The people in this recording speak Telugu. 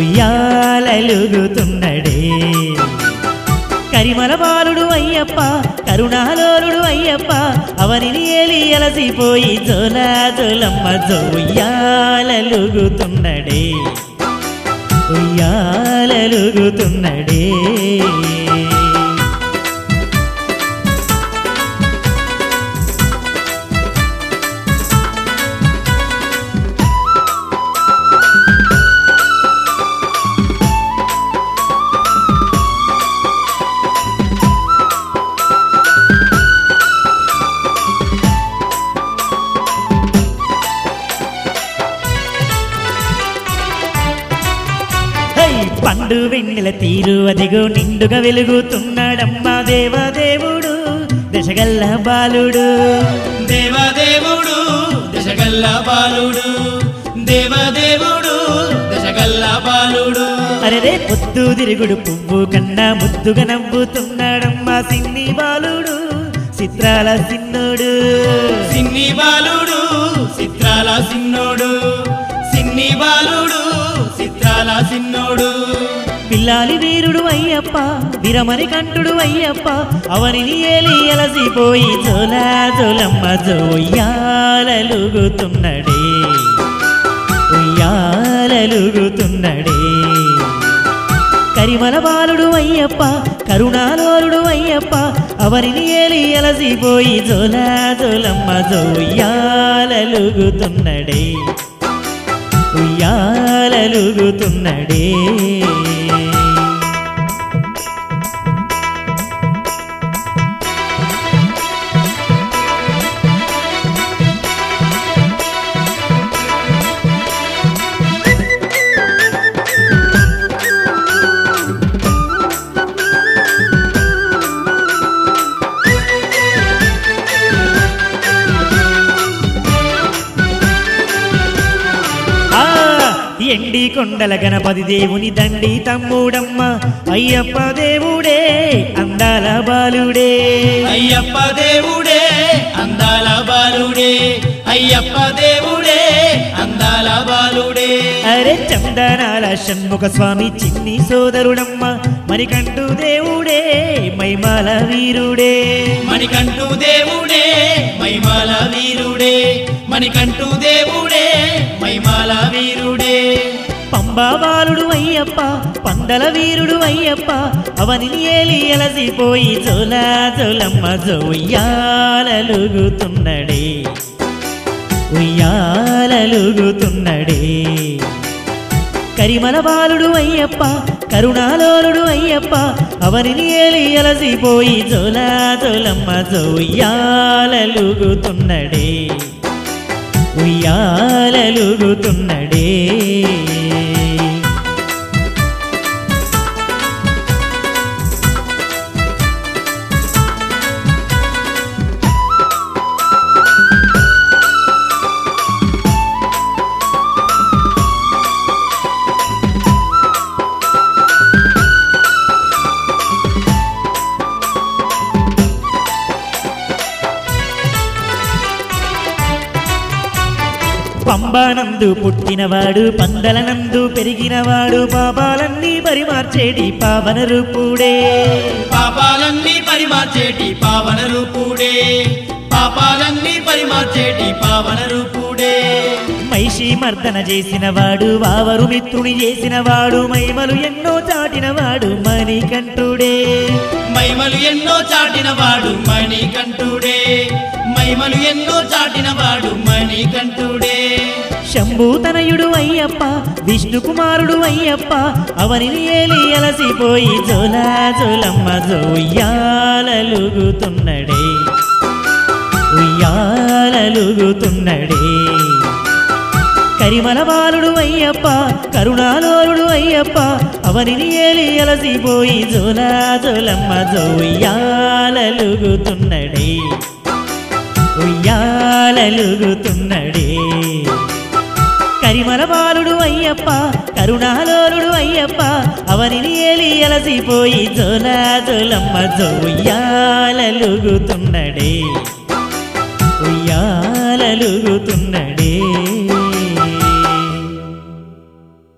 ఉయ్యాలలుగుతున్నడే కరిమల బాలుడు అయ్యప్ప కరుణాలోలుడు అయ్యప్ప అవనిని ఏలి అలసిపోయి జోలా జోలమ్మ జోయ్యాలలుగుతున్నడే ఉయ్యాలలుగుతున్నడే హై పండు వెన్నెల తీరు అదిగో నిండుగా వెలుగుతున్నాడమ్మా దేవదేవుడు దశగల్ల బాలుడు దేవదేవుడు దశగల్ల బాలుడు దేవదేవుడు దశగల్ల బాలుడు అరెరే పొద్దు తిరుగుడు పువ్వు కన్నా ముద్దుగా నవ్వుతున్నాడమ్మా సిన్ని బాలుడు చిత్రాల సిన్నుడు సిన్ని బాలుడు చిత్రాల సిన్నోడు సిన్ని బాలుడు చిత్రాల సిన్నోడు పిల్లాలి వీరుడు అయ్యప్ప విరమని కంటుడు అయ్యప్ప అవనిని ఏలి అలసిపోయి జోలా జోలమ్మ జోయ్యాలలుగుతున్నడే ఉయ్యాలలుగుతున్నడే కరిమల బాలుడు అయ్యప్ప కరుణాలోలుడు అయ్యప్ప అవరిని ఏలి అలసిపోయి జోలా జోలమ్మ జోయ్యాలలుగుతున్నడే ఉయ్యాలలుగుతున్నడే ఆ ఎండి కొండల గణపతి దేవుని దండి తమ్ముడమ్మ అయ్యప్ప దేవుడే అందాల బాలుడే అయ్యప్ప దేవుడే అందాల బాలుడే అయ్యప్ప దేవుడే అందాల బాలుడే అరే చందనాల షణ్ముఖ స్వామి చిన్ని సోదరుడమ్మ మరికంటూ దేవుడే మైమాల వీరుడే మణికంఠు దేవుడే మైమాల వీరుడే మణికంఠు దేవుడే మైమాల వీరుడే పంబా బాలుడు అయ్యప్ప పందల వీరుడు అయ్యప్ప అవనిని ఏలి అలసిపోయి జోలా జోలమ్మ జోయ్యాలలుగుతున్నడే ఉయ్యాలలుగుతున్నడే కరిమల బాలుడు అయ్యప్ప కరుణాలోలుడు అయ్యప్ప అవనిని ఏలి అలసిపోయి జోలా జోలమ్మ జోయ్యాలలుగుతున్నడే ఉయ్యాలలుగుతున్నడే పంబానందు పుట్టినవాడు పందలనందు పెరిగినవాడు పాపాలన్నీ పరిమార్చేటి పావన రూపుడే పాపాలన్నీ పరిమార్చేటి పావన రూపుడే పాపాలన్నీ పరిమార్చేటి పావన రూపుడే మైషి మర్దన చేసినవాడు వావరు మిత్రుని చేసినవాడు మైమలు ఎన్నో చాటినవాడు మణికంఠుడే మైమలు ఎన్నో చాటినవాడు మణికంఠుడే మైమలు ఎన్నో చాటినవాడు మణికంఠుడే శంభూతనయుడు అయ్యప్ప విష్ణు కుమారుడు అయ్యప్ప అవనిని ఏలి అలసిపోయి జోలా జోలమ్మ జోయ్యాలలుగుతున్నడే ఉయ్యాలలుగుతున్నడే కరిమల బాలుడు అయ్యప్ప కరుణాలోలుడు అయ్యప్ప అవనిని ఏలి అలసిపోయి జోలా జోలమ్మ జోయ్యాలలుగుతున్నడే ఉయ్యాలలుగుతున్నడే కరిమల బాలుడు అయ్యప్ప కరుణాలోలుడు అయ్యప్ప అవనిని ఏలి అలసిపోయి జోలా జోలమ్మ జోయ్యాలలుగుతున్నడే ఉయ్యాలలుగుతున్నడే